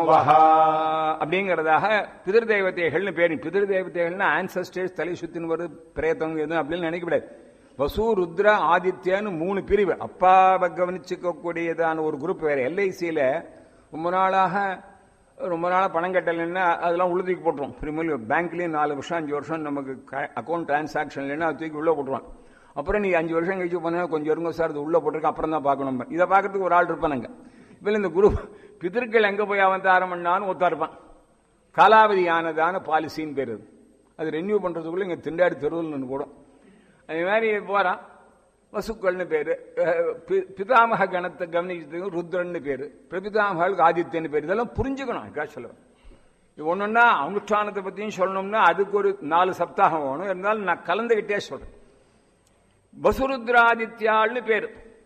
வஹா அப்படிங்கிறதாக பிதிர் தேவதைகள்னு பேரு பிதிர் தேவதைகள்னா ஆன்சஸ்டர்ஸ் தலை சுத்தின்னு வருது பிரேத்தம் எதுவும் அப்படின்னு நினைக்கக்கூடாது வசு ருத்ர ஆதித்யான்னு மூணு பிரிவு அப்பாவை கவனிச்சுக்கக்கூடியதான ஒரு குரூப் வேற எல்ஐசியில ரொம்ப நாளாக ரொம்ப நாளாக பணம் கட்டலைன்னா அதெல்லாம் உள்ள தூக்கி போட்டுரும் பிரிமல் பேங்க்லேயும் நாலு வருஷம் அஞ்சு வருஷம் நமக்கு அக்கௌண்ட் டிரான்சாக்ஷன் இல்லைன்னா அது தூக்கி உள்ள போட்டுருவான் அப்புறம் நீ அஞ்சு வருஷம் கழிச்சு பண்ணா கொஞ்சம் இருங்க சார் அது உள்ள போட்டிருக்க அப்புறம் தான் பார்க்கணும் இதை பார்க்கறதுக்கு ஒரு ஆள் இருப்பானுங்க இதில் இந்த குரூப் பிதர்கள் எங்க போய் அவதாரம் பண்ணான்னு ஒத்தா இருப்பான் காலாவதி ஆனதான பாலிசின்னு பேர் அது அது ரெனியூ பண்றதுக்குள்ள இங்க திண்டாடி தெருவில் கூட அதே மாதிரி போறான் வசுக்கள்னு பேரு அஹ் பி- பிதாமக கணத்தை கவனிச்சதுக்கு ருத்ரன்னு பேரு பிரபிதாமகளுக்கு ஆதித்யன்னு பேரு இதெல்லாம் புரிஞ்சுக்கணும் அதுக்காக சொல்லுவேன் இது ஒண்ணுன்னா அனுஷ்டானத்தை பத்தியும் சொல்லணும்னா அதுக்கு ஒரு நாலு சப்தாகம் வேணும் இருந்தாலும் நான் கலந்துகிட்டே சொல்றேன் வசுருத்ராதித்யாள்னு பேரு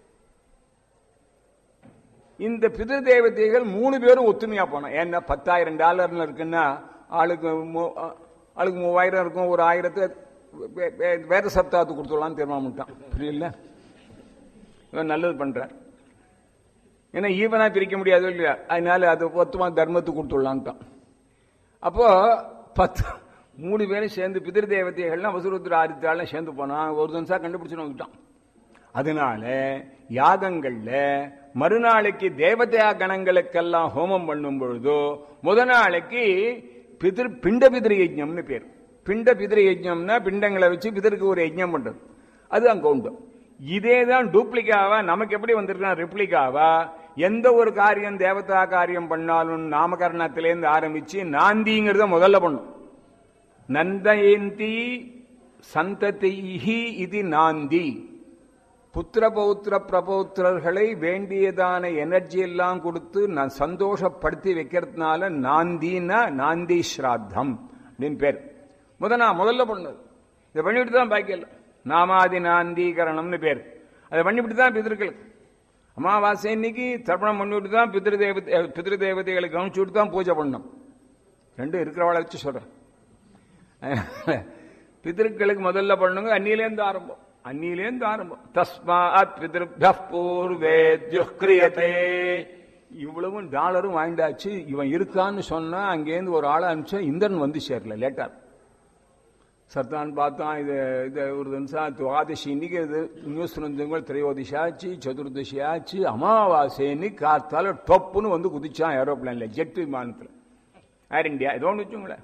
இந்த பிதிரு தேவதைகள் மூணு பேரும் ஒத்துமையா போனோம் ஏன்னா பத்தாயிரம் டாலர்னு இருக்குன்னா ஆளுக்கு மூ- ஆளுக்கு மூவாயிரம் இருக்கும் ஒரு ஆயிரத்தை வே- வே- வேத சப்தாத்துக்கு கொடுத்துடலாம்னு தீர்மானம் பண்ணிட்டான் புரியல இவன் நல்லது பண்றார் ஏன்னா ஈவனா பிரிக்க முடியாது இல்லையா அதனால அது மொத்தமா தர்மத்துக்கு கொடுத்துடலான்ட்டான் அப்போ பத்து மூணு பேரும் சேர்ந்து பிதிரு தேவதைகள்லாம் வசுருத்ர ஆதித்யாலாம் சேர்ந்து போனான் ஒரு தினசா கண்டுபிடிச்சுன்னு வந்துட்டான் அதனால யாகங்கள்ல மறுநாளைக்கு தேவதையா கணங்களுக்கெல்லாம் ஹோமம் பண்ணும் பொழுதோ முத நாளைக்கு பிதிர் பிண்ட பிதிரு யஜ்ஞம்னு பேர் பிண்ட பிதிரு யஜ்ஞம்னா பிண்டங்களை வச்சு பிதருக்கு ஒரு யஜ்ஞம் பண்றது அது அங்க உண்டு இதே தான் டூப்ளிகாவா நமக்கு எப்படி வந்திருக்கா ரெப்ளிகாவா எந்த ஒரு காரியம் தேவதா காரியம் பண்ணாலும் நாமகரணத்திலேருந்து ஆரம்பிச்சு நாந்திங்கிறத முதல்ல பண்ணும் நந்தயந்தி சந்ததிஹி இது நாந்தி புத்திர பௌத்திர பிரபௌத்திரர்களை வேண்டியதான எனர்ஜி எல்லாம் கொடுத்து நான் சந்தோஷப்படுத்தி வைக்கிறதுனால நாந்தின்னா நாந்தி ஸ்ராத்தம் அப்படின்னு பேர் முத நான் முதல்ல பண்ணது இதை பண்ணிவிட்டு தான் பாக்கி எல்லாம் நாமாதி நாந்தீகரணம்னு பேர் அதை பண்ணிவிட்டு தான் பிதர்களுக்கு அமாவாசை இன்னைக்கு தர்ப்பணம் பண்ணிவிட்டு தான் பிதிரு தேவதை பிதிரு தேவதைகளை கவனிச்சு விட்டு தான் பூஜை பண்ணணும் ரெண்டும் இருக்கிறவளை வச்சு சொல்றேன் பிதர்களுக்கு முதல்ல பண்ணுங்க அன்னிலேருந்து ஆரம்பம் அந்நியிலேருந்து ஆரம்பம் தஸ்மாத் பிதிருப்ய பூர்வே துஷ்கிரியதே இவ்வளவும் டாலரும் வாங்கிட்டாச்சு இவன் இருக்கான்னு சொன்னா அங்கேருந்து ஒரு ஆளை அனுப்பிச்சா இந்திரன் வந்து சேரல லேட்டா சத்தான் பார்த்தான் இது இது ஒரு நிமிஷம் துவாதசி இன்னைக்கு இது நியூஸ் நந்தங்கள் திரையோதிசி ஆச்சு சதுர்தசி ஆச்சு அமாவாசைன்னு காத்தால டொப்புன்னு வந்து குதிச்சான் ஏரோப்ளேன்ல ஜெட் விமானத்துல ஏர் இந்தியா ஏதோ ஒன்று வச்சுங்களேன்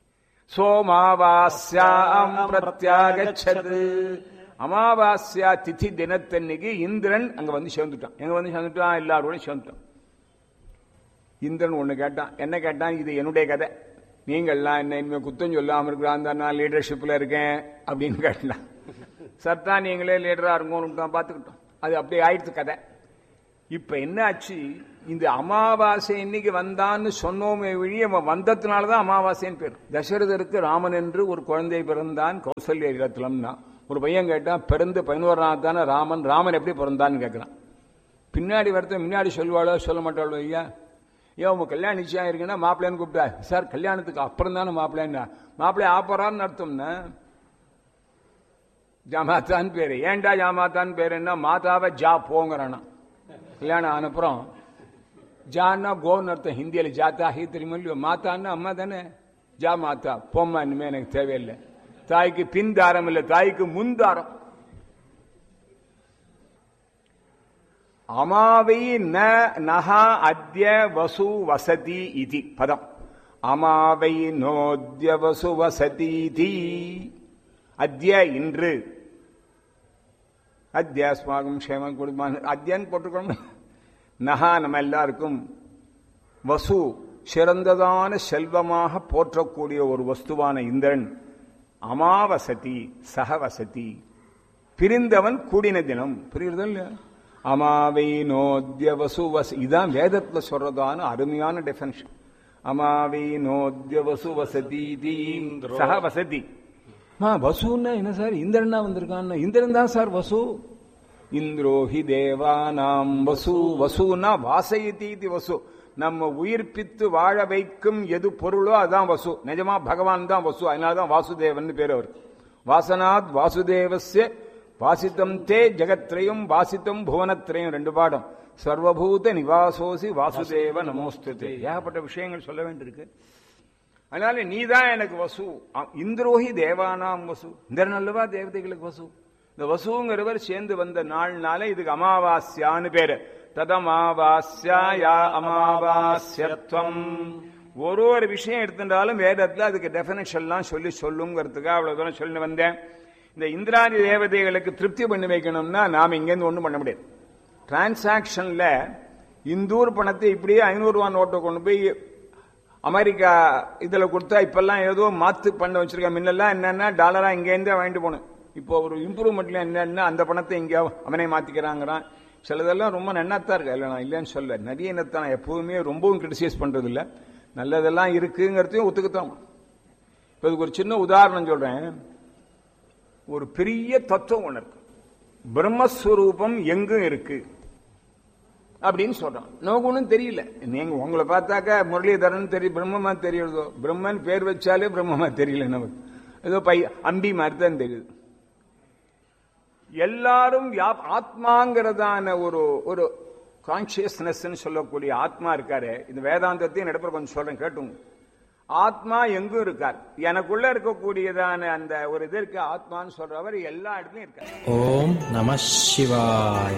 சோமாவாஸ்யாம் பிரத்யாகச்சது அமாவாஸ்யா திதி தினத்தன்னைக்கு இந்திரன் அங்க வந்து சேர்ந்துட்டான் எங்க வந்து சேர்ந்துட்டான் எல்லாரோடையும் சேர்ந்துட்டான் இந்திரன் ஒண்ணு கேட்டான் என்ன கேட்டான் இது என்னுடைய கதை நீங்கள்லாம் என்ன இனிமே குத்தம் சொல்லாம இருக்கிறான் நான் லீடர்ஷிப்ல இருக்கேன் அப்படின்னு கேட்டான் சத்தா நீங்களே லீடரா இருக்கணும் பார்த்துக்கிட்டோம் அது அப்படியே ஆயிடுச்சு கதை இப்ப என்ன ஆச்சு இந்த அமாவாசை இன்னைக்கு வந்தான்னு சொன்னோமே வழி அவன் வந்ததுனாலதான் அமாவாசைன்னு பேர் தசரதருக்கு ராமன் என்று ஒரு குழந்தை பிறந்தான் கௌசல்ய இடத்துலம்னா ஒரு பையன் கேட்டான் பிறந்து பதினோராம் தானே ராமன் ராமன் எப்படி பிறந்தான்னு கேட்கிறான் பின்னாடி வரத்த முன்னாடி சொல்லுவாளோ சொல்ல மாட்டாளோ ஐயா ஏன் உங்க கல்யாணம் நிச்சயம் இருக்குன்னா மாப்பிள்ளைன்னு கூப்பிட்டா சார் கல்யாணத்துக்கு அப்புறம் தானே மாப்பிள்ளைன்னா மாப்பிள்ளை ஆப்பறான்னு அர்த்தம்னா ஜாமாத்தான்னு பேரு ஏன்டா ஜாமாத்தான்னு பேரு என்ன மாதாவை ஜா போங்கிறானா கல்யாணம் ஆனப்புறம் ஜான்னா கோன்னு அர்த்தம் ஹிந்தியில் ஜாத்தா ஹி தெரியுமா இல்லையோ மாத்தான்னா அம்மா தானே ஜா மாத்தா போம்மா இனிமே எனக்கு தேவையில்லை தாய்க்கு பின் தாரம் இல்லை தாய்க்கு முன் தாரம் அமாவை ந நகா அத்ய வசு வசதி இது பதம் அமாவை நோத்ய வசு வசதி அத்ய இன்று அத்தியாஸ்மாகம் க்ஷேமம் குடும்பம் அத்தியன்னு போட்டுக்கணும் நகா நம்ம எல்லாருக்கும் வசு சிறந்ததான செல்வமாக போற்றக்கூடிய ஒரு வஸ்துவான இந்திரன் அமாவசதி சகவசதி பிரிந்தவன் கூடின தினம் புரியுறது இல்லையா அமாவை நோத்ய வசு வச இதான் வேதத்துல சொல்றதான அருமையான டெஃபனிஷன் அமாவை நோத்ய வசு வசதி சக வசதி மா வசுன்னா என்ன சார் இந்திரனா வந்திருக்கான் இந்திரன் தான் சார் வசு இந்திரோஹி தேவானாம் வசு வசுனா வாசயதி வசு நம்ம உயிர்ப்பித்து வாழ வைக்கும் எது பொருளோ அதான் வசு நிஜமா பகவான் தான் வசு அதனாலதான் வாசுதேவன் பேர் அவர் வாசனாத் வாசுதேவஸ்ய வாசித்தம் தே ஜெகத்ரயம் வாசித்தம் புவனத்ரயம் ரெண்டு பாடம் சர்வபூத நிவாசோசி வாசுதேவ நமோஸ்துதே ஏகப்பட்ட விஷயங்கள் சொல்ல வேண்டியிருக்கு அதனால நீதான் எனக்கு வசு அ- இந்திரோஹி தேவானாம் வசு இந்திரன் அல்லவா தேவதைகளுக்கு வசு இந்த வசுங்கிறவர் சேர்ந்து வந்த நாள்னால இதுக்கு அமாவாஸ்யான்னு பேரு ததமாவாஸ்யா அமாவாஸ்யத்வம் ஒரு ஒரு விஷயம் எடுத்துட்டாலும் வேதத்துல அதுக்கு டெபினேஷன்லாம் சொல்லி சொல்லுங்கிறதுக்காக அவ்வளவு தூரம் சொல்லி வந்தேன் இந்த இந்திராதி தேவதைகளுக்கு திருப்தி பண்ணி வைக்கணும்னா நாம் இங்கேருந்து ஒன்றும் பண்ண முடியாது டிரான்சாக்ஷன்ல இந்தூர் பணத்தை இப்படியே ஐநூறு ரூபா நோட்டை கொண்டு போய் அமெரிக்கா இதுல கொடுத்தா இப்பெல்லாம் ஏதோ மாத்து பண்ண வச்சிருக்க முன்னெல்லாம் என்னன்னா டாலரா இங்கேருந்தே வாங்கிட்டு போகணும் இப்போ ஒரு இம்ப்ரூவ்மெண்ட்ல என்னன்னா அந்த பணத்தை இங்க அவனே மாத்திக்கிறாங்கிறான் சிலதெல்லாம் ரொம்ப நன்னாத்தான் இருக்கு இல்லை நான் இல்லைன்னு சொல்ல நிறைய என்னத்தான் நான் எப்பவுமே ரொம்பவும் கிரிட்டிசைஸ் பண்றது இல்ல நல்லதெல்லாம் இருக்குங்கிறதையும் ஒத்துக்கத்தான் இப்போ இதுக்கு ஒரு சின்ன உதாரணம் சொல்றேன் ஒரு பெரிய தத்துவம் ஒன்று இருக்கு பிரம்மஸ்வரூபம் எங்கும் இருக்கு அப்படின்னு சொல்றான் நமக்கு ஒன்றும் தெரியல நீங்க உங்களை பார்த்தாக்கா முரளிதரன் தெரியும் பிரம்மமா தெரியுறதோ பிரம்மன் பேர் வச்சாலே பிரம்மமா தெரியல நமக்கு ஏதோ பை அம்பி மாதிரி தான் தெரியுது எல்லாரும் வியா- ஆத்மாங்கிறதான ஒரு ஒரு கான்சியஸ்னஸ் சொல்லக்கூடிய ஆத்மா இருக்காரு இந்த வேதாந்தத்தையும் நடப்புற கொஞ்சம் சொல்றேன் கேட்டுங்க ஆத்மா எங்கும் இருக்கார் எனக்குள்ள இருக்கக்கூடியதான அந்த ஒரு இது இருக்கு ஆத்மான்னு சொல்றவர் எல்லா இடத்துலயும் இருக்கார் ஓம் நம சிவாய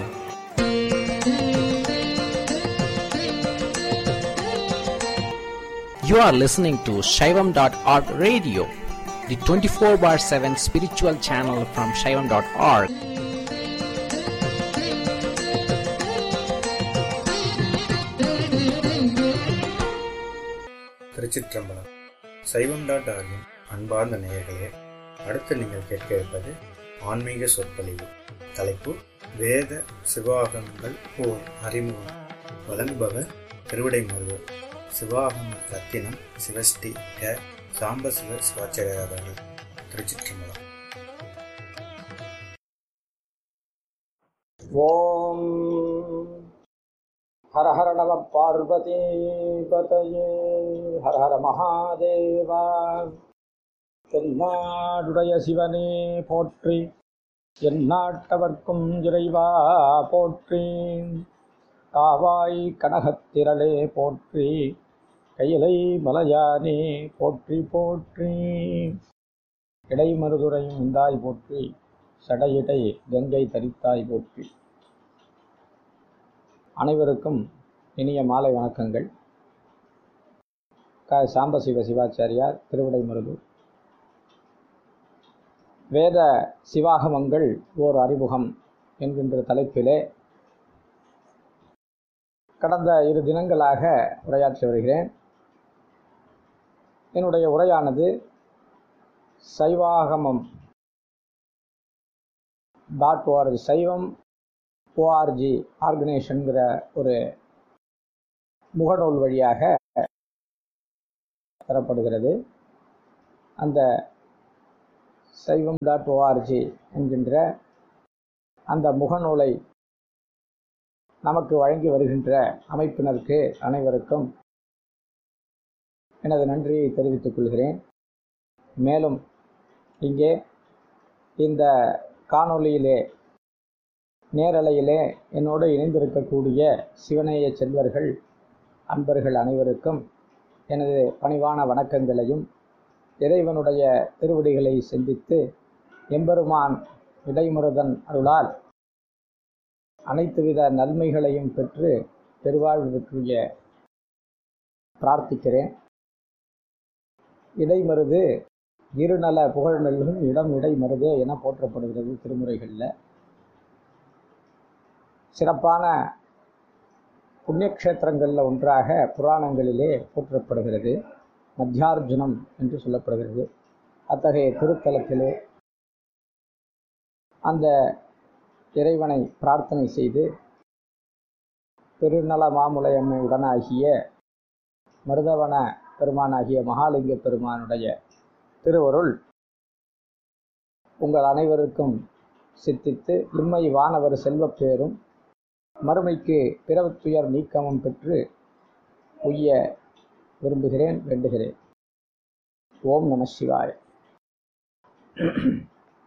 You are listening to Shaivam.org radio, the 24 bar 7 spiritual channel from Shaivam.org. திருச்சிற்றம்பலம் சைவம் டாட் ஆகின் அன்பார்ந்த நேயர்களே அடுத்து நீங்கள் கேட்க இருப்பது ஆன்மீக சொற்பொழிவு தலைப்பு வேத சிவாகமங்கள் ஓர் அறிமுகம் வழங்குபவர் திருவிடை மருவர் சிவாகம ரத்தினம் சிவஸ்ரீ க சாம்பசிவ சிவாச்சாரியர் அவர்கள் திருச்சிற்றம்பலம் ॐ हर हर नव பார்வதிபதயே ஹர ஹர மகாதேவா தென்னாடுடைய சிவனே போற்றி எந்நாட்டவர்க்கும் இறைவா போற்றி காவாய் கனகத்திரளே போற்றி கையிலை மலையானே போற்றி போற்றி இடைமருதுரையும் உந்தாய் போற்றி சடையிடை கங்கை தரித்தாய் போற்றி அனைவருக்கும் இனிய மாலை வணக்கங்கள் க சாம்பசிவ சிவாச்சாரியார் திருவிடைமருதூர் வேத சிவாகமங்கள் ஓர் அறிமுகம் என்கின்ற தலைப்பிலே கடந்த இரு தினங்களாக உரையாற்றி வருகிறேன் என்னுடைய உரையானது Saivagamam dot org Saivam org ஆர்கனைசேஷனுங்கிற ஒரு முகநூல் வழியாக தரப்படுகிறது அந்த சைவம் டாட் ஓஆர்ஜி என்கின்ற அந்த முகநூலை நமக்கு வழங்கி வருகின்ற அமைப்பினருக்கு அனைவருக்கும் எனது நன்றியை தெரிவித்துக் கொள்கிறேன் மேலும் இங்கே இந்த காணொளியிலே நேரலையிலே என்னோடு இணைந்திருக்கக்கூடிய சிவநேய செல்வர்கள் அன்பர்கள் அனைவருக்கும் எனது பணிவான வணக்கங்களையும் இறைவனுடைய திருவடிகளை சிந்தித்து எம்பெருமான் இடைமுருதன் அருளால் அனைத்துவித நன்மைகளையும் பெற்று பெருவாழ்வுக்குரிய பிரார்த்திக்கிறேன் இடைமருது இருநல புகழ் நல்கும் இடம் இடைமருதே என போற்றப்படுகிறது திருமுறைகளில் சிறப்பான புண்ணியக்ஷேத்திரங்களில் ஒன்றாக புராணங்களிலே போற்றப்படுகிறது மத்தியார்ஜுனம் என்று சொல்லப்படுகிறது அத்தகைய திருத்தலத்திலே அந்த இறைவனை பிரார்த்தனை செய்து திருநல மாமுலையம்மை உடனாகிய மருதவன பெருமானாகிய மகாலிங்க பெருமானுடைய திருவருள் உங்கள் அனைவருக்கும் சித்தித்து இம்மை வானவர் செல்வப்பேரும் மறுமைக்கு பிறவுத்துயர் நீக்கமும் பெற்று உய்ய விரும்புகிறேன் வேண்டுகிறேன் ஓம் நம சிவாய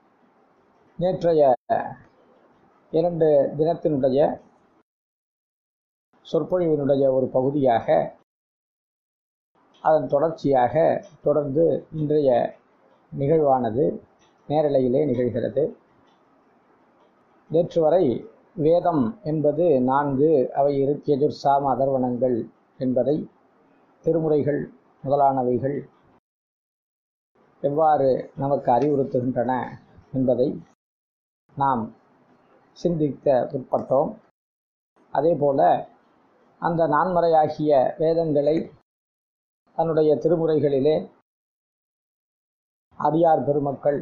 நேற்றைய இரண்டு தினத்தினுடைய சொற்பொழிவினுடைய ஒரு பகுதியாக அதன் தொடர்ச்சியாக தொடர்ந்து இன்றைய நிகழ்வானது நேரலையிலே நிகழ்கிறது நேற்று வரை வேதம் என்பது நான்கு அவை இருக்கியஜுர் சாம அதர்வனங்கள் என்பதை திருமுறைகள் முதலானவைகள் எவ்வாறு நமக்கு அறிவுறுத்துகின்றன என்பதை நாம் சிந்திக்க உட்பட்டோம் அதேபோல அந்த நான்மறையாகிய வேதங்களை தன்னுடைய திருமுறைகளிலே அடியார் பெருமக்கள்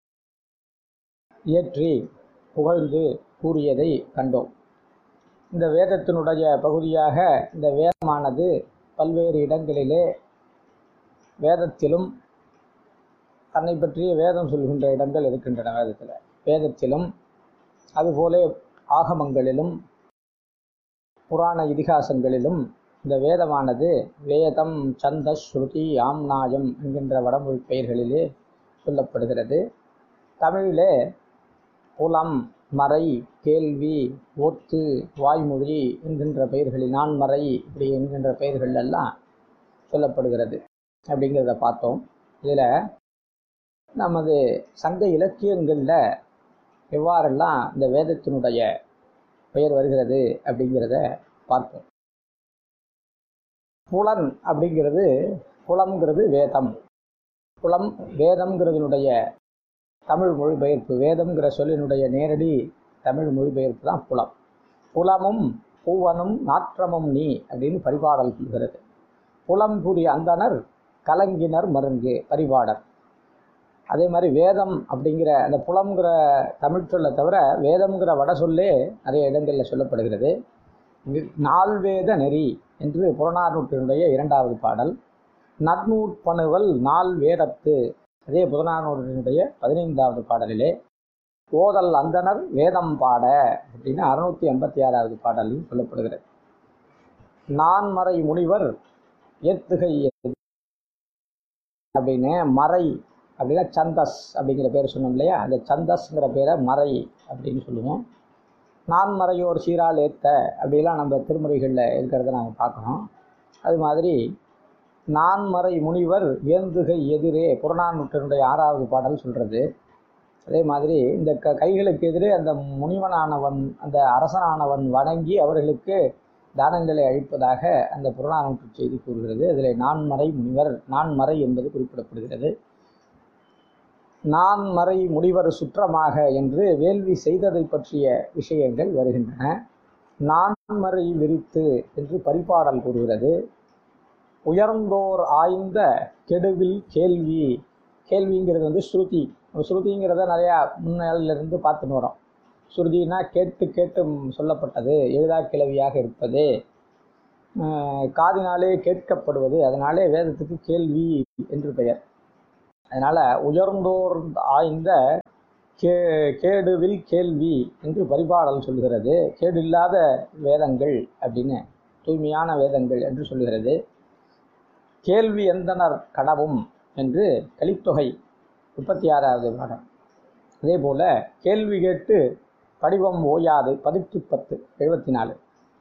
இயற்றி புகழ்ந்து கூறியதை கண்டோம் இந்த வேதத்தினுடைய பகுதியாக இந்த வேதமானது பல்வேறு இடங்களிலே வேதத்திலும் தன்னை பற்றிய வேதம் சொல்கின்ற இடங்கள் இருக்கின்றன வேதத்தில் வேதத்திலும் அதுபோல ஆகமங்களிலும் புராண இதிகாசங்களிலும் இந்த வேதமானது வேதம் சந்த ஸ்ருதி ஆம்நாயம் என்கின்ற வடமொழி பெயர்களிலே சொல்லப்படுகிறது தமிழிலே புலம் மறை கேள்வி ஒத்து வாய்மொழி என்கின்ற பெயர்களில் நான்மறை இப்படி என்கின்ற பெயர்கள் எல்லாம் சொல்லப்படுகிறது அப்படிங்கிறத பார்த்தோம் இதில் நமது சங்க இலக்கியங்களில் எவ்வாறெல்லாம் இந்த வேதத்தினுடைய பெயர் வருகிறது அப்படிங்கிறத பார்ப்போம் புலன் அப்படிங்கிறது புலம்ங்கிறது வேதம் புலம் வேதம்ங்கிறதுனுடைய தமிழ் மொழிபெயர்ப்பு வேதம்ங்கிற சொல்லினுடைய நேரடி தமிழ் மொழிபெயர்ப்பு தான் புலம் புலமும் பூவனும் நாற்றமும் நீ அப்படின்னு பரிபாடல் சொல்கிறது புலம் புரி அந்தனர் கலங்கினர் மருங்கு பரிபாடல் அதே மாதிரி வேதம் அப்படிங்கிற அந்த புலம்ங்கிற தமிழ் சொல்லை தவிர வேதம்ங்கிற வட சொல்லே நிறைய இடங்களில் சொல்லப்படுகிறது நால்வேத நெறி என்று புறநானூற்றினுடைய இரண்டாவது பாடல் நன்னூற்பணுவல் நால் வேதத்து அதே புறநானூற்றினுடைய பதினைந்தாவது பாடலிலே ஓதல் அந்தனர் வேதம் பாட அப்படின்னு அறுநூத்தி எண்பத்தி ஆறாவது பாடலில் சொல்லப்படுகிறது நான்மறை முனிவர் ஏத்துகை அப்படின்னு மறை அப்படின்னா சந்தஸ் அப்படிங்கிற பேர் சொன்னோம் இல்லையா அந்த சந்தஸ்ங்கிற பேரை மறை அப்படின்னு சொல்லுவோம் நான்மறையோர் சீரால் ஏத்த அப்படிலாம் நம்ம திருமுறைகளில் இருக்கிறத நாங்கள் பார்க்கணும் அது மாதிரி நான்மறை முனிவர் ஏந்துகை எதிரே புறநானூற்றினுடைய ஆறாவது பாடல் சொல்கிறது அதே மாதிரி இந்த க கைகளுக்கு எதிரே அந்த முனிவனானவன் அந்த அரசனானவன் வணங்கி அவர்களுக்கு தானங்களை அழிப்பதாக அந்த புறநானூற்று செய்தி கூறுகிறது அதில் நான்மறை முனிவர் நான்மறை என்பது குறிப்பிடப்படுகிறது நான்மறை முடிவர் சுற்றமாக என்று வேள்வி செய்ததை பற்றிய விஷயங்கள் வருகின்றன நான்மறை விரித்து என்று பரிபாடல் கூறுகிறது உயர்ந்தோர் ஆய்ந்த கெடுவில் கேள்வி கேள்விங்கிறது வந்து ஸ்ருதி ஸ்ருதிங்கிறத நிறையா முன்னாளிலிருந்து பார்த்துன்னு வரோம் ஸ்ருதினா கேட்டு கேட்டு சொல்லப்பட்டது எழுதா கிளவியாக இருப்பது காதினாலே கேட்கப்படுவது அதனாலே வேதத்துக்கு கேள்வி என்று பெயர் அதனால் உயர்ந்தோர் ஆய்ந்த கே கேடுவில் கேள்வி என்று பரிபாடல் சொல்கிறது கேடு இல்லாத வேதங்கள் அப்படின்னு தூய்மையான வேதங்கள் என்று சொல்கிறது கேள்வி எந்தனர் கடவும் என்று கலித்தொகை முப்பத்தி ஆறாவது பாடம் அதே போல் கேள்வி கேட்டு படிவம் ஓயாது பதிற்று பத்து எழுபத்தி நாலு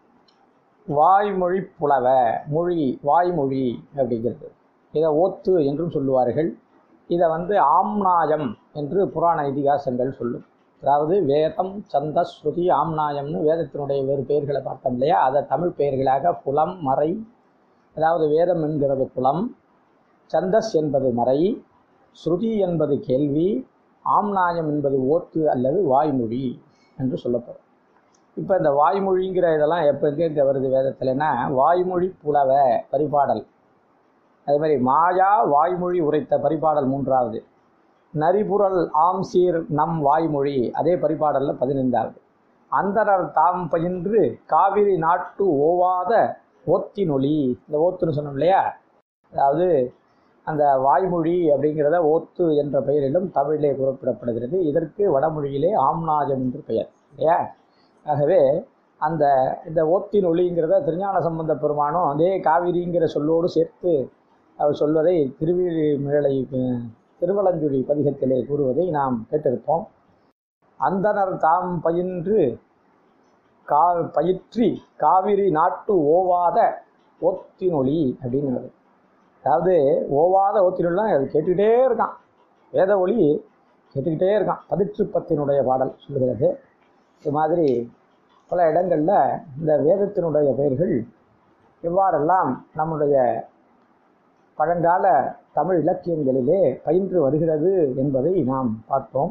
வாய்மொழி புலவ மொழி வாய்மொழி அப்படிங்கிறது இதை ஓத்து என்றும் சொல்லுவார்கள் இதை வந்து ஆம்நாயம் என்று புராண இதிகாசங்கள் சொல்லும் அதாவது வேதம் சந்த ஸ்ருதி ஆம்நாயம்னு வேதத்தினுடைய வேறு பெயர்களை பார்த்தோம் இல்லையா அதை தமிழ் பெயர்களாக புலம் மறை அதாவது வேதம் என்கிறது புலம் சந்தஸ் என்பது மறை ஸ்ருதி என்பது கேள்வி ஆம்நாயம் என்பது ஓத்து அல்லது வாய்மொழி என்று சொல்லப்படும் இப்போ இந்த வாய்மொழிங்கிற இதெல்லாம் எப்போ எங்கே வருது வேதத்தில்னா வாய்மொழி புலவ பரிபாடல் அதே மாதிரி மாயா வாய்மொழி உரைத்த பரிபாடல் மூன்றாவது நரிபுரல் ஆம் சீர் நம் வாய்மொழி அதே பரிபாடலில் பதினைந்தாவது அந்தரர் தாம் பயின்று காவிரி நாட்டு ஓவாத ஓத்தினொலி இந்த ஓத்துன்னு சொன்னோம் இல்லையா அதாவது அந்த வாய்மொழி அப்படிங்கிறத ஓத்து என்ற பெயரிலும் தமிழிலே குறிப்பிடப்படுகிறது இதற்கு வடமொழியிலே ஆம்நாஜம் என்று பெயர் இல்லையா ஆகவே அந்த இந்த ஓத்தின் ஒளிங்கிறத திருஞான சம்பந்த பெருமானும் அதே காவிரிங்கிற சொல்லோடு சேர்த்து அவர் சொல்வதை திருவிழிமிழலை திருவலஞ்சுழி பதிகத்திலே கூறுவதை நாம் கேட்டிருப்போம் அந்தனர் தாம் பயின்று கா பயிற்றி காவிரி நாட்டு ஓவாத ஒத்தினொலி அப்படின்னு வருது. அதாவது ஓவாத ஒத்தினொலிலாம் அது கேட்டுக்கிட்டே இருக்கான் வேத ஒளி கேட்டுக்கிட்டே இருக்கான் பதிற்றுப்பத்தினுடைய பாடல் சொல்லுகிறது இது மாதிரி பல இடங்களில் இந்த வேதத்தினுடைய பெயர்கள் எவ்வாறெல்லாம் நம்முடைய பழங்கால தமிழ் இலக்கியங்களிலே பயின்று வருகிறது என்பதை நாம் பார்த்தோம்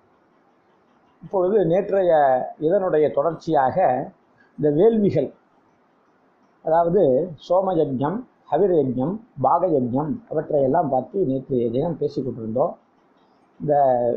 இப்பொழுது நேற்றைய இதனுடைய தொடர்ச்சியாக இந்த வேள்விகள் அதாவது சோமயஜம் ஹவிரயஜம் பாகயஜம் அவற்றையெல்லாம் பார்த்து நேற்று தினம் பேசிக் கொண்டிருந்தோம் இந்த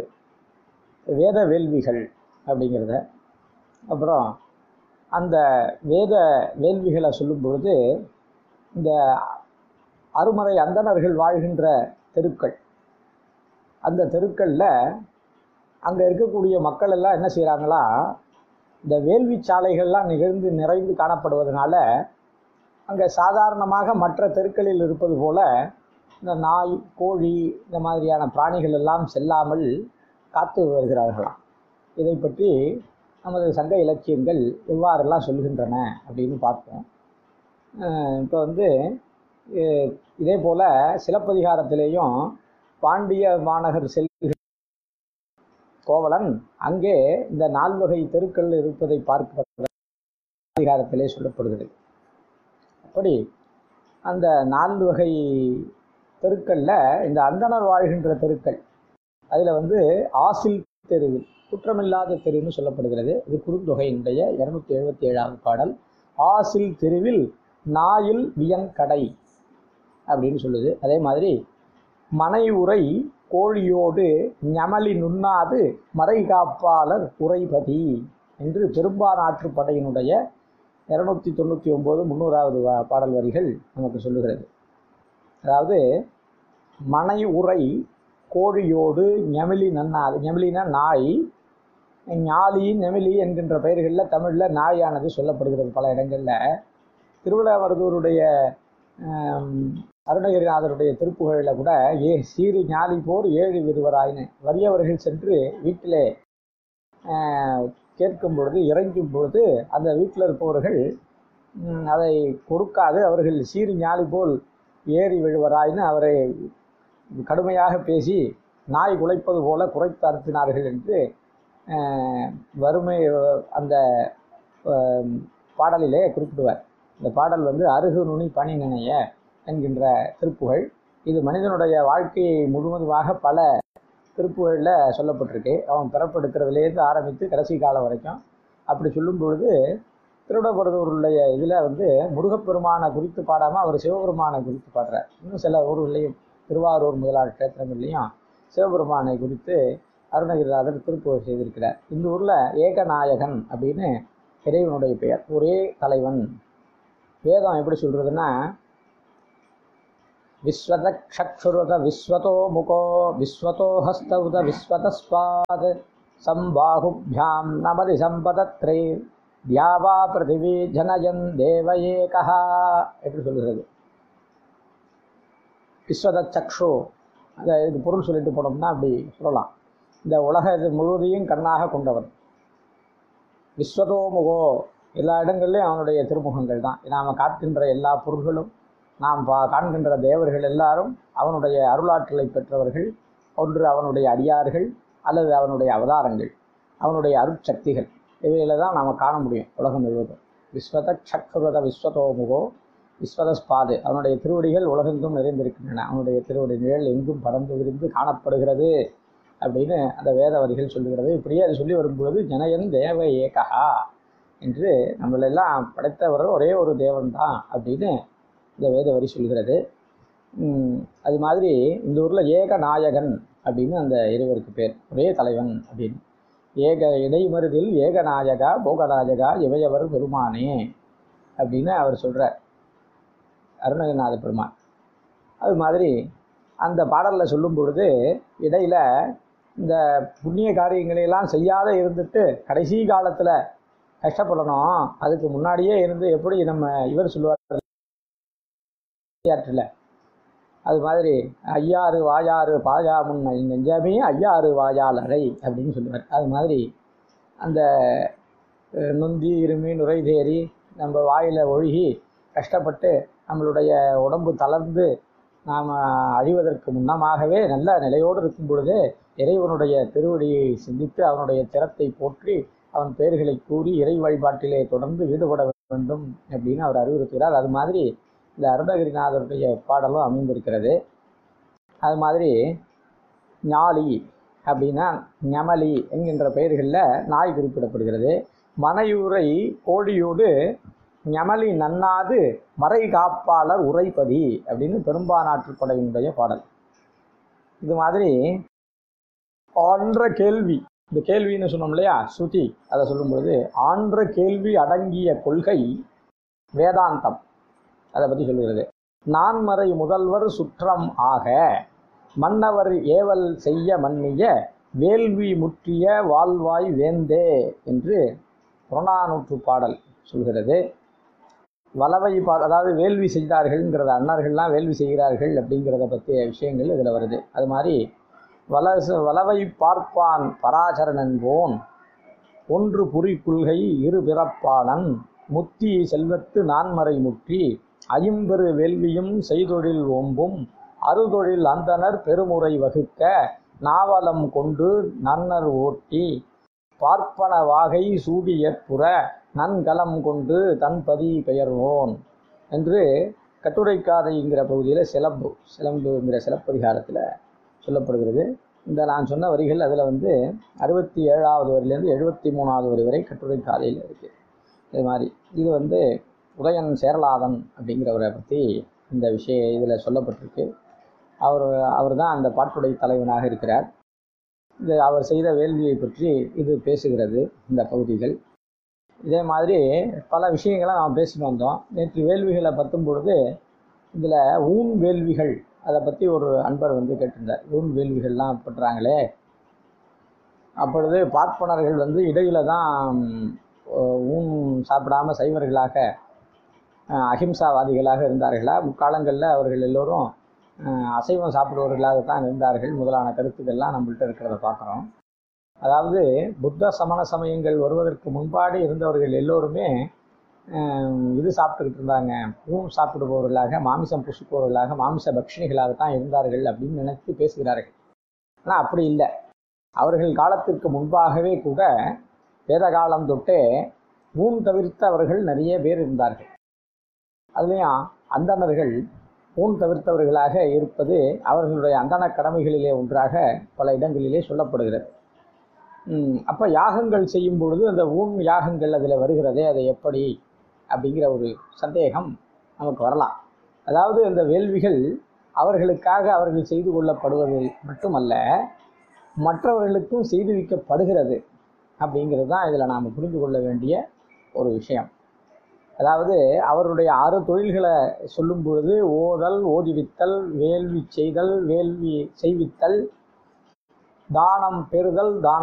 வேத வேள்விகள் அப்படிங்கிறத அப்புறம் அந்த வேத வேள்விகளை சொல்லும் பொழுது இந்த அருமறை அந்தணர்கள் வாழ்கின்ற தெருக்கள் அந்த தெருக்களில் அங்கே இருக்கக்கூடிய மக்கள் எல்லாம் என்ன செய்கிறாங்களா இந்த வேள்வி சாலைகள்லாம் நிகழ்ந்து நிறைந்து காணப்படுவதனால அங்கே சாதாரணமாக மற்ற தெருக்களில் இருப்பது போல இந்த நாய் கோழி இந்த மாதிரியான பிராணிகள் எல்லாம் செல்லாமல் காத்து வருகிறார்களாம் இதை பற்றி நமது சங்க இலக்கியங்கள் எவ்வாறெல்லாம் சொல்கின்றன அப்படின்னு பார்த்தோம் இப்போ வந்து அஹ், இதே போல் சிலப்பதிகாரத்திலேயும் பாண்டிய மாநகர் செல்கிற கோவலன் அங்கே இந்த நால்வகை தெருக்கள் இருப்பதை பார்க்க அதிகாரத்திலே சொல்லப்படுகிறது அப்படி அந்த நான்கு வகை தெருக்களில் இந்த அந்தணர் வாழ்கின்ற தெருக்கள் அதில் வந்து ஆசில் தெருவில் குற்றமில்லாத தெருன்னு சொல்லப்படுகிறது இது குறுந்தொகையினுடைய இரநூத்தி எழுபத்தி ஏழாவது பாடல் ஆசில் தெருவில் நாயில் வியங்கடை அப்படின்னு சொல்லுது அதே மாதிரி மனை உரை கோழியோடு ஞமலி நுண்ணாது மறை காப்பாளர் உரைபதி என்று பெரும்பானாற்று படையினுடைய இரநூத்தி தொண்ணூற்றி ஒம்பது முந்நூறாவது வா- பாடல் வரிகள் நமக்கு சொல்லுகிறது அதாவது மனை உரை கோழியோடு ஞெமிலி நன்னாது ஞெமிலினா நாய் ஞாலி நெமிலி என்கின்ற பெயர்களில் தமிழில் நாயானது சொல்லப்படுகிறது பல இடங்களில் திருவிழாவரதூருடைய ஆம், அருணகிரிநாதருடைய திருப்புகழில் கூட ஏ சீறு ஞாலி போர் ஏழு விருவராயின்னு வறியவர்கள் சென்று வீட்டிலே ஆஹ், கேட்கும் பொழுது இறைஞ்சும் பொழுது அந்த வீட்டில் இருப்பவர்கள் ம், அதை கொடுக்காது அவர்கள் சீறு ஞாலி போல் ஏறி விழுவராயின்னு அவரை கடுமையாக பேசி நாய் குலைப்பது போல குறைத்து அனுப்பினார்கள் என்று ஆஹ், வறுமை அந்த ஆஹ், பாடலிலே குறிப்பிடுவார் இந்த பாடல் வந்து அருகு நுனி பனி நினைய என்கின்ற திருப்புகழ் இது மனிதனுடைய வாழ்க்கையை முழுவதுமாக பல திருப்புகழில் சொல்லப்பட்டிருக்கு அவன் பிறப்பெடுக்கிறதுலேருந்து ஆரம்பித்து கடைசி காலம் வரைக்கும் அப்படி சொல்லும் பொழுது திருவிடபுரதூருடைய இதில் வந்து முருகப்பெருமானை குறித்து பாடாமல் அவர் சிவபெருமானை குறித்து பாடுறார் இன்னும் சில ஊர்களையும் திருவாரூர் முதலாளர் கஷேத்திரங்கள்லையும் சிவபெருமானை குறித்து அருணகிரிநாதர் திருப்புகழ் செய்திருக்கிறார் இந்த ஊரில் ஏகநாயகன் அப்படின்னு இறைவனுடைய பெயர் ஒரே தலைவன் வேதம் எப்படி சொல்றதுன்னா விஸ்வத சக்ஷுருத விஸ்வதோ முகோ விஸ்வதோ ஹஸ்தவுத விஸ்வதஸ்வாத் சம்பாகுபியாம் நமதி சம்பதத்ரே தியாவா பிருத்திவி ஜனயன் தேவ ஏகா எப்படி சொல்கிறது விஸ்வத சக்ஷு அந்த இது பொருள் சொல்லிட்டு போனோம்னா அப்படி சொல்லலாம் இந்த உலக இது முழுவதையும் கண்ணாக கொண்டவன் விஸ்வதோமுகோ எல்லா இடங்கள்லையும் அவனுடைய திருமுகங்கள் தான் நாம் காட்டுகின்ற எல்லா பொருள்களும் நாம் பா காண்கின்ற தேவர்கள் எல்லாரும் அவனுடைய அருளாற்றலை பெற்றவர்கள் ஒன்று அவனுடைய அடியார்கள் அல்லது அவனுடைய அவதாரங்கள் அவனுடைய அருட்சக்திகள் இவைகளை தான் நாம் காண முடியும் உலகம் முழுவதும் விஸ்வத சக்ருத விஸ்வதோமுகோ விஸ்வதஸ்பாது அவனுடைய திருவடிகள் உலகெங்கும் நிறைந்திருக்கின்றன அவனுடைய திருவடி நிழல் எங்கும் பறந்து விரிந்து காணப்படுகிறது அப்படின்னு அந்த வேத வரிகள் சொல்லுகிறது இப்படியே அது சொல்லி வரும்பொழுது ஜனயன் தேவ ஏகா என்று நம்மளெல்லாம் படைத்தவர் ஒரே ஒரு தேவன் தான் அப்படின்னு இந்த வேத வரி சொல்கிறது உம், அது மாதிரி இந்த ஊரில் ஏக நாயகன் அப்படின்னு அந்த இறைவருக்கு பேர் ஒரே தலைவன் அப்படின்னு ஏக இடைமருதில் ஏகநாயகா போகநாயகா இவையவர் பெருமானே அப்படின்னு அவர் சொல்கிறார் அருணகிரிநாத பெருமான் அது மாதிரி அந்த பாடலில் சொல்லும் பொழுது இடையில இந்த புண்ணிய காரியங்களையெல்லாம் செய்யாத இருந்துட்டு கடைசி காலத்தில் கஷ்டப்படணும் அதுக்கு முன்னாடியே இருந்து எப்படி நம்ம இவர் சொல்லுவார் விளையாட்டில் அது மாதிரி ஐயாறு வாயாறு பாயா முன்ன நெஞ்சமே ஐயாறு வாயால் அறை அப்படின்னு சொல்லுவார் அது மாதிரி அந்த அஹ், நொந்தி இருமி நுரைதேறி நம்ம வாயில் ஒழுகி கஷ்டப்பட்டு நம்மளுடைய உடம்பு தளர்ந்து நாம் அழிவதற்கு முன்னமாகவே நல்ல நிலையோடு இருக்கும் பொழுதே இறைவனுடைய திருவடியை சிந்தித்து அவனுடைய திறத்தை போற்றி அவன் பெயர்களை கூறி இறை வழிபாட்டிலே தொடர்ந்து ஈடுபட வேண்டும் அப்படின்னு அவர் அறிவுறுத்துகிறார் அது மாதிரி இந்த அருணகிரிநாதருடைய பாடலும் அமைந்திருக்கிறது அது மாதிரி ஞாலி அப்படின்னா ஞமலி என்கின்ற பெயர்களில் நாய் குறிப்பிடப்படுகிறது மனையுரை கோழியோடு ஞமலி நன்னாது மறை காப்பாளர் உரைப்பதி அப்படின்னு பெரும்பானாற்றுப்படையினுடைய பாடல் இது மாதிரி ஆன்ற கேள்வி இந்த கேள்வின்னு சொன்னோம் இல்லையா ஸ்ருதி அதை சொல்லும் பொழுது ஆன்ற கேள்வி அடங்கிய கொள்கை வேதாந்தம் அதை பற்றி சொல்லுகிறது நான்மறை முதல்வர் சுற்றம் ஆக மன்னவர் ஏவல் செய்ய மன்னிய வேள்வி முற்றிய வாழ்வாய் வேந்தே என்று புறநானூற்று பாடல் சொல்கிறது வலவை பா அதாவது வேள்வி செய்தார்கள்ங்கிறத அன்னர்கள்லாம் வேள்வி செய்கிறார்கள் அப்படிங்கிறத பற்றிய விஷயங்கள் இதில் வருது அது மாதிரி வல வலவை பார்ப்பான் பராசரணன் போன் ஒன்று புரி கொள்கை இரு பிறப்பாளன் முத்தி செல்வத்து நான்மறை முற்றி ஐம்பெரு வேள்வியும் செய்தொழில் ஓம்பும் அறுதொழில் அந்தனர் பெருமுறை வகுக்க நாவலம் கொண்டு நன்னர் ஓட்டி பார்ப்பன வாகை சூடியற்புற நன்கலம் கொண்டு தன்பதி பெயர்வோன் என்று கட்டுரைக்காதைங்கிற பகுதியில் சிலம்பு சிலம்புங்கிற சிலப்பதிகாரத்தில் சொல்லப்படுகிறது இந்த நான் சொன்ன வரிகள் அதில் வந்து அறுபத்தி ஏழாவது வரியிலேருந்து எழுபத்தி மூணாவது வரி வரை கட்டுரைக்காதையில் இருக்குது இது மாதிரி இது வந்து உதயன் சேரலாதன் அப்படிங்கிறவரை பற்றி இந்த விஷய இதில் சொல்லப்பட்டிருக்கு அவர் அவர் தான் அந்த பாட்டுடை தலைவனாக இருக்கிறார் இது அவர் செய்த வேள்வியை பற்றி இது பேசுகிறது இந்த பகுதிகள் இதே மாதிரி பல விஷயங்களை நாம் பேசிட்டு வந்தோம் நேற்று வேள்விகளை பற்றும் பொழுது இதில் ஊன் வேள்விகள் அதை பற்றி ஒரு அன்பர் வந்து கேட்டிருந்தார் ஊன் வேள்விகள்லாம் பண்ணுறாங்களே அப்பொழுது பார்ப்பனர்கள் வந்து இடையில தான் அஹ், ஊன் சாப்பிடாம சைவர்களாக அஹ், அஹிம்சாவாதிகளாக இருந்தார்களா முக்காலங்களில் அவர்கள் எல்லோரும் அஹ், அசைவம் சாப்பிடுபவர்களாகத்தான் இருந்தார்கள் முதலான கருத்துக்கள்லாம் நம்மள்ட்ட இருக்கிறத பார்க்குறோம் அதாவது புத்த சமண சமயங்கள் வருவதற்கு முன்பாடு இருந்தவர்கள் எல்லோருமே அஹ், இது சாப்பிட்டுக்கிட்டு இருந்தாங்க ஊன் சாப்பிடுபவர்களாக மாமிசம் புசிப்பவர்களாக மாமிச பக்ஷிணிகளாகத்தான் இருந்தார்கள் அப்படின்னு நினைத்து பேசுகிறார்கள் ஆனால் அப்படி இல்லை அவர்கள் காலத்திற்கு முன்பாகவே கூட வேத காலம் தொட்டே ஊன் தவிர்த்த அவர்கள் நிறைய பேர் இருந்தார்கள் அதுலேயும் அந்தணர்கள் ஊன் தவிர்த்தவர்களாக இருப்பது அவர்களுடைய அந்தண கடமைகளிலே ஒன்றாக பல இடங்களிலே சொல்லப்படுகிறது அப்போ யாகங்கள் செய்யும் பொழுது அந்த ஊன் யாகங்கள் அதில் வருகிறதே அது எப்படி அப்படிங்கிற ஒரு சந்தேகம் நமக்கு வரலாம் அதாவது அந்த வேள்விகள் அவர்களுக்காக அவர்கள் செய்து கொள்ளப்படுவது மட்டுமல்ல மற்றவர்களுக்கும் செய்து வைக்கப்படுகிறது அப்படிங்கிறது தான் இதில் நாம் புரிந்து கொள்ள வேண்டிய ஒரு விஷயம் அதாவது அவருடைய ஆறு தொழில்களை சொல்லும் பொழுது ஓதல் ஓதிவித்தல் வேள்வி செய்தல் வேள்வி செய்வித்தல் தானம் பெறுதல் தானம்